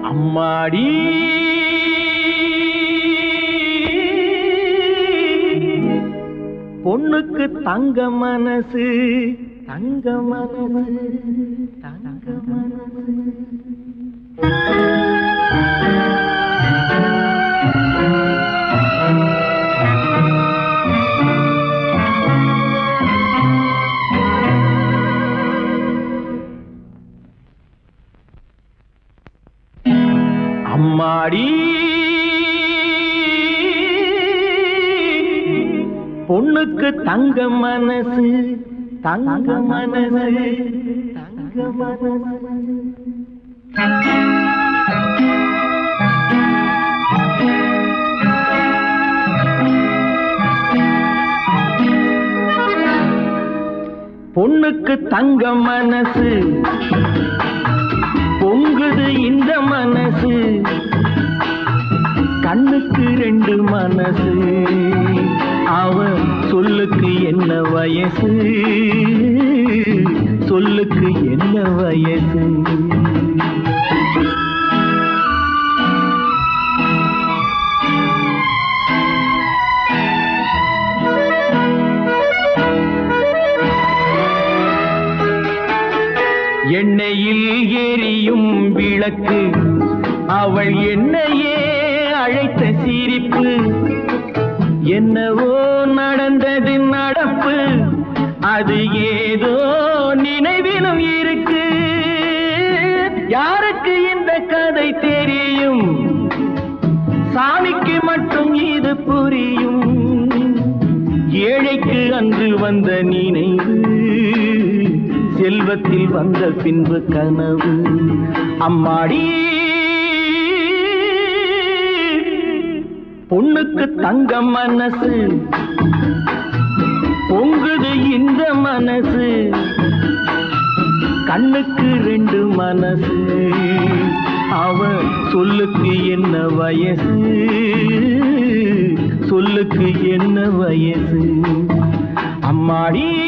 அம்மாடி பொண்ணுக்கு தங்க மனசு தங்க மனசு தங்க மனசு அம்மாடி பொண்ணுக்கு தங்க மனசு தங்க மனசு தங்க மனசு பொண்ணுக்கு தங்க மனசு பொங்குது இந்த மனசு கண்ணுக்கு ரெண்டு மனசு அவ சொல்லுக்கு என்ன வயசு சொல்லுக்கு என்ன வயசு எண்ணெயில் எரியும் விளக்கு அவள் என்னையே அழைத்த சிரிப்பு என்னவோ நடந்தது நடப்பு அது ஏதோ நினைவிலும் இருக்கு யாருக்கு இந்த கதை தெரியும் சாமிக்கு மட்டும் இது புரியும் ஏழைக்கு அன்று வந்த நினைவு செல்வத்தில் வந்த பின்பு கனவு அம்மாடி பொண்ணுக்கு தங்க மனசு பொங்குது இந்த மனசு கண்ணுக்கு ரெண்டு மனசு அவ சொல்லுக்கு என்ன வயசு சொல்லுக்கு என்ன வயசு அம்மாடி